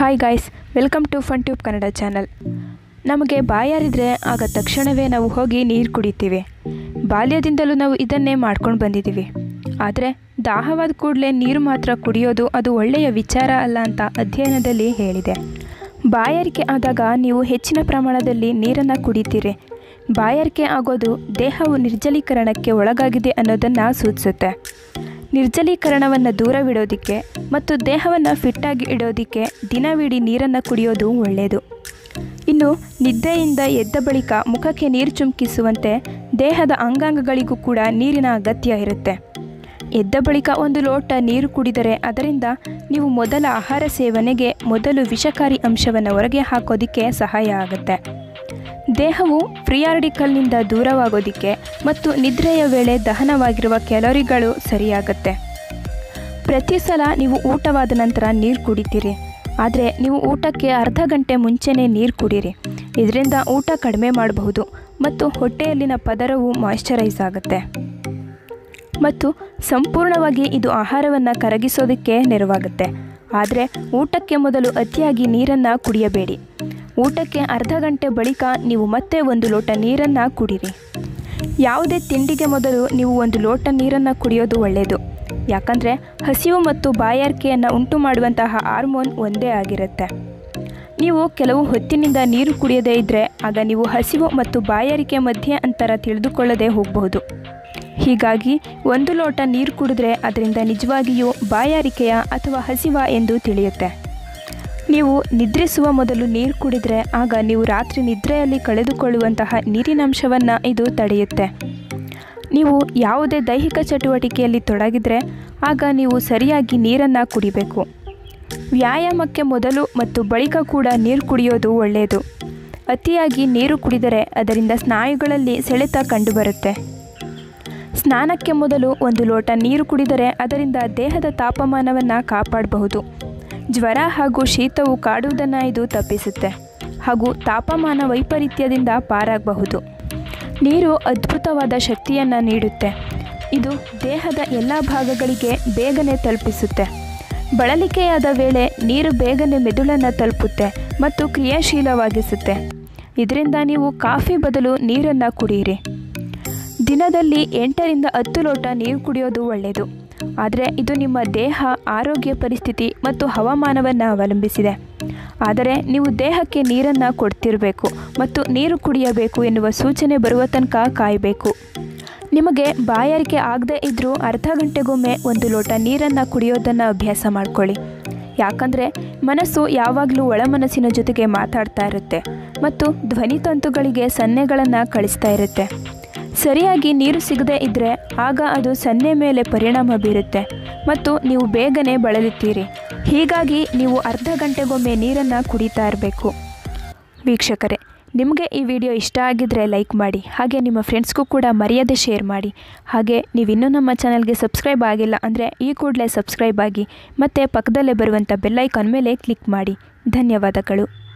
hi guys welcome to fun tube Kannada channel ನಮಗೆ ಬಾಯಾರಿದ್ರೆ ಆಗ ತಕ್ಷಣವೇ ನಾವು ಹೋಗಿ ನೀರು ಕುಡಿತೀವಿ ಬಾಲ್ಯದಿಂದಲೂ ನಾವು ಇದನ್ನೇ ಮಾಡ್ಕೊಂಡು ಬಂದಿದ್ದೀವಿ ಆದರೆ ದಾಹವಾದ ಕೂಡಲೇ ನೀರು ಮಾತ್ರ ಕುಡಿಯೋದು ಅದು ಒಳ್ಳೆಯ ವಿಚಾರ ಅಲ್ಲ ಅಂತ ಅಧ್ಯಯನದಲ್ಲಿ ಹೇಳಿದೆ ಬಾಯಾರಿಕೆ ಆದಾಗ ನೀವು ಹೆಚ್ಚಿನ ಪ್ರಮಾಣದಲ್ಲಿ ನೀರನ್ನು ಕುಡಿತೀರಿ ಬಾಯಾರಿಕೆ ಆಗೋದು ದೇಹವು ನಿರ್ಜಲೀಕರಣಕ್ಕೆ ಒಳಗಾಗಿದೆ ಅನ್ನೋದನ್ನು ಸೂಚಿಸುತ್ತೆ ನಿರ್ಜಲೀಕರಣವನ್ನು ದೂರವಿಡೋದಕ್ಕೆ ಮತ್ತು ದೇಹವನ್ನು ಫಿಟ್ಟಾಗಿ ಇಡೋದಕ್ಕೆ ದಿನವಿಡೀ ನೀರನ್ನು ಕುಡಿಯೋದು ಒಳ್ಳೆಯದು ಇನ್ನು ನಿದ್ದೆಯಿಂದ ಎದ್ದ ಬಳಿಕ ಮುಖಕ್ಕೆ ನೀರು ಚುಮಕಿಸುವಂತೆ ದೇಹದ ಅಂಗಾಂಗಗಳಿಗೂ ಕೂಡ ನೀರಿನ ಅಗತ್ಯ ಇರುತ್ತೆ ಎದ್ದ ಬಳಿಕ ಒಂದು ಲೋಟ ನೀರು ಕುಡಿದರೆ ಅದರಿಂದ ನೀವು ಮೊದಲ ಆಹಾರ ಸೇವನೆಗೆ ಮೊದಲು ವಿಷಕಾರಿ ಅಂಶವನ್ನು ಹೊರಗೆ ಹಾಕೋದಕ್ಕೆ ಸಹಾಯ ಆಗುತ್ತೆ ದೇಹವು ಫ್ರೀ ಆರ್ಡಿಕಲ್ನಿಂದ ದೂರವಾಗೋದಕ್ಕೆ ಮತ್ತು ನಿದ್ರೆಯ ವೇಳೆ ದಹನವಾಗಿರುವ ಕ್ಯಾಲೋರಿಗಳು ಸರಿಯಾಗುತ್ತೆ ಪ್ರತಿ ಸಲ ನೀವು ಊಟವಾದ ನಂತರ ನೀರು ಕುಡಿತೀರಿ ಆದರೆ ನೀವು ಊಟಕ್ಕೆ ಅರ್ಧ ಗಂಟೆ ಮುಂಚೆನೇ ನೀರು ಕುಡೀರಿ ಇದರಿಂದ ಊಟ ಕಡಿಮೆ ಮಾಡಬಹುದು ಮತ್ತು ಹೊಟ್ಟೆಯಲ್ಲಿನ ಪದರವು ಮಾಯ್ಶ್ಚರೈಸ್ ಆಗುತ್ತೆ ಮತ್ತು ಸಂಪೂರ್ಣವಾಗಿ ಇದು ಆಹಾರವನ್ನು ಕರಗಿಸೋದಕ್ಕೆ ನೆರವಾಗುತ್ತೆ ಆದರೆ ಊಟಕ್ಕೆ ಮೊದಲು ಅತಿಯಾಗಿ ನೀರನ್ನು ಕುಡಿಯಬೇಡಿ ಊಟಕ್ಕೆ ಅರ್ಧ ಗಂಟೆ ಬಳಿಕ ನೀವು ಮತ್ತೆ ಒಂದು ಲೋಟ ನೀರನ್ನು ಕುಡೀರಿ ಯಾವುದೇ ತಿಂಡಿಗೆ ಮೊದಲು ನೀವು ಒಂದು ಲೋಟ ನೀರನ್ನು ಕುಡಿಯೋದು ಒಳ್ಳೆಯದು ಯಾಕಂದರೆ ಹಸಿವು ಮತ್ತು ಬಾಯಾರಿಕೆಯನ್ನು ಉಂಟು ಮಾಡುವಂತಹ ಹಾರ್ಮೋನ್ ಒಂದೇ ಆಗಿರುತ್ತೆ ನೀವು ಕೆಲವು ಹೊತ್ತಿನಿಂದ ನೀರು ಕುಡಿಯದೇ ಇದ್ದರೆ ಆಗ ನೀವು ಹಸಿವು ಮತ್ತು ಬಾಯಾರಿಕೆ ಮಧ್ಯೆ ಅಂತರ ತಿಳಿದುಕೊಳ್ಳದೆ ಹೋಗಬಹುದು ಹೀಗಾಗಿ ಒಂದು ಲೋಟ ನೀರು ಕುಡಿದ್ರೆ ಅದರಿಂದ ನಿಜವಾಗಿಯೂ ಬಾಯಾರಿಕೆಯ ಅಥವಾ ಹಸಿವ ಎಂದು ತಿಳಿಯುತ್ತೆ ನೀವು ನಿದ್ರಿಸುವ ಮೊದಲು ನೀರು ಕುಡಿದರೆ ಆಗ ನೀವು ರಾತ್ರಿ ನಿದ್ರೆಯಲ್ಲಿ ಕಳೆದುಕೊಳ್ಳುವಂತಹ ನೀರಿನಂಶವನ್ನು ಇದು ತಡೆಯುತ್ತೆ ನೀವು ಯಾವುದೇ ದೈಹಿಕ ಚಟುವಟಿಕೆಯಲ್ಲಿ ತೊಡಗಿದರೆ ಆಗ ನೀವು ಸರಿಯಾಗಿ ನೀರನ್ನು ಕುಡಿಬೇಕು ವ್ಯಾಯಾಮಕ್ಕೆ ಮೊದಲು ಮತ್ತು ಬಳಿಕ ಕೂಡ ನೀರು ಕುಡಿಯೋದು ಒಳ್ಳೆಯದು ಅತಿಯಾಗಿ ನೀರು ಕುಡಿದರೆ ಅದರಿಂದ ಸ್ನಾಯುಗಳಲ್ಲಿ ಸೆಳೆತ ಕಂಡುಬರುತ್ತೆ ಸ್ನಾನಕ್ಕೆ ಮೊದಲು ಒಂದು ಲೋಟ ನೀರು ಕುಡಿದರೆ ಅದರಿಂದ ದೇಹದ ತಾಪಮಾನವನ್ನು ಕಾಪಾಡಬಹುದು ಜ್ವರ ಹಾಗೂ ಶೀತವು ಕಾಡುವುದನ್ನು ಇದು ತಪ್ಪಿಸುತ್ತೆ ಹಾಗೂ ತಾಪಮಾನ ವೈಪರೀತ್ಯದಿಂದ ಪಾರಾಗಬಹುದು ನೀರು ಅದ್ಭುತವಾದ ಶಕ್ತಿಯನ್ನು ನೀಡುತ್ತೆ ಇದು ದೇಹದ ಎಲ್ಲ ಭಾಗಗಳಿಗೆ ಬೇಗನೆ ತಲುಪಿಸುತ್ತೆ ಬಳಲಿಕೆಯಾದ ವೇಳೆ ನೀರು ಬೇಗನೆ ಮೆದುಳನ್ನು ತಲುಪುತ್ತೆ ಮತ್ತು ಕ್ರಿಯಾಶೀಲವಾಗಿಸುತ್ತೆ ಇದರಿಂದ ನೀವು ಕಾಫಿ ಬದಲು ನೀರನ್ನು ಕುಡಿಯಿರಿ ದಿನದಲ್ಲಿ ಎಂಟರಿಂದ ಹತ್ತು ಲೋಟ ನೀರು ಕುಡಿಯೋದು ಒಳ್ಳೆಯದು ಆದರೆ ಇದು ನಿಮ್ಮ ದೇಹ ಆರೋಗ್ಯ ಪರಿಸ್ಥಿತಿ ಮತ್ತು ಹವಾಮಾನವನ್ನು ಅವಲಂಬಿಸಿದೆ ಆದರೆ ನೀವು ದೇಹಕ್ಕೆ ನೀರನ್ನು ಕೊಡ್ತಿರಬೇಕು ಮತ್ತು ನೀರು ಕುಡಿಯಬೇಕು ಎನ್ನುವ ಸೂಚನೆ ಬರುವ ತನಕ ಕಾಯಬೇಕು ನಿಮಗೆ ಬಾಯಾರಿಕೆ ಆಗದೇ ಇದ್ದರೂ ಅರ್ಧ ಗಂಟೆಗೊಮ್ಮೆ ಒಂದು ಲೋಟ ನೀರನ್ನು ಕುಡಿಯೋದನ್ನು ಅಭ್ಯಾಸ ಮಾಡ್ಕೊಳ್ಳಿ ಯಾಕಂದರೆ ಮನಸ್ಸು ಯಾವಾಗಲೂ ಒಳಮನಸ್ಸಿನ ಜೊತೆಗೆ ಮಾತಾಡ್ತಾ ಇರುತ್ತೆ ಮತ್ತು ಧ್ವನಿತಂತುಗಳಿಗೆ ಸನ್ನೆಗಳನ್ನು ಕಳಿಸ್ತಾ ಇರುತ್ತೆ ಸರಿಯಾಗಿ ನೀರು ಸಿಗದೇ ಇದ್ದರೆ ಆಗ ಅದು ಸನ್ನೆ ಮೇಲೆ ಪರಿಣಾಮ ಬೀರುತ್ತೆ ಮತ್ತು ನೀವು ಬೇಗನೆ ಬಳಲುತ್ತೀರಿ ಹೀಗಾಗಿ ನೀವು ಅರ್ಧ ಗಂಟೆಗೊಮ್ಮೆ ನೀರನ್ನು ಕುಡಿತಾ ಇರಬೇಕು ವೀಕ್ಷಕರೇ ನಿಮಗೆ ಈ ವಿಡಿಯೋ ಇಷ್ಟ ಆಗಿದ್ದರೆ ಲೈಕ್ ಮಾಡಿ ಹಾಗೆ ನಿಮ್ಮ ಫ್ರೆಂಡ್ಸ್ಗೂ ಕೂಡ ಮರ್ಯಾದೆ ಶೇರ್ ಮಾಡಿ ಹಾಗೆ ನೀವಿನ್ನೂ ನಮ್ಮ ಚಾನಲ್ಗೆ ಸಬ್ಸ್ಕ್ರೈಬ್ ಆಗಿಲ್ಲ ಅಂದರೆ ಈ ಕೂಡಲೇ ಸಬ್ಸ್ಕ್ರೈಬ್ ಆಗಿ ಮತ್ತು ಪಕ್ಕದಲ್ಲೇ ಬರುವಂಥ ಬೆಲ್ಲೈಕಾನ್ ಮೇಲೆ ಕ್ಲಿಕ್ ಮಾಡಿ ಧನ್ಯವಾದಗಳು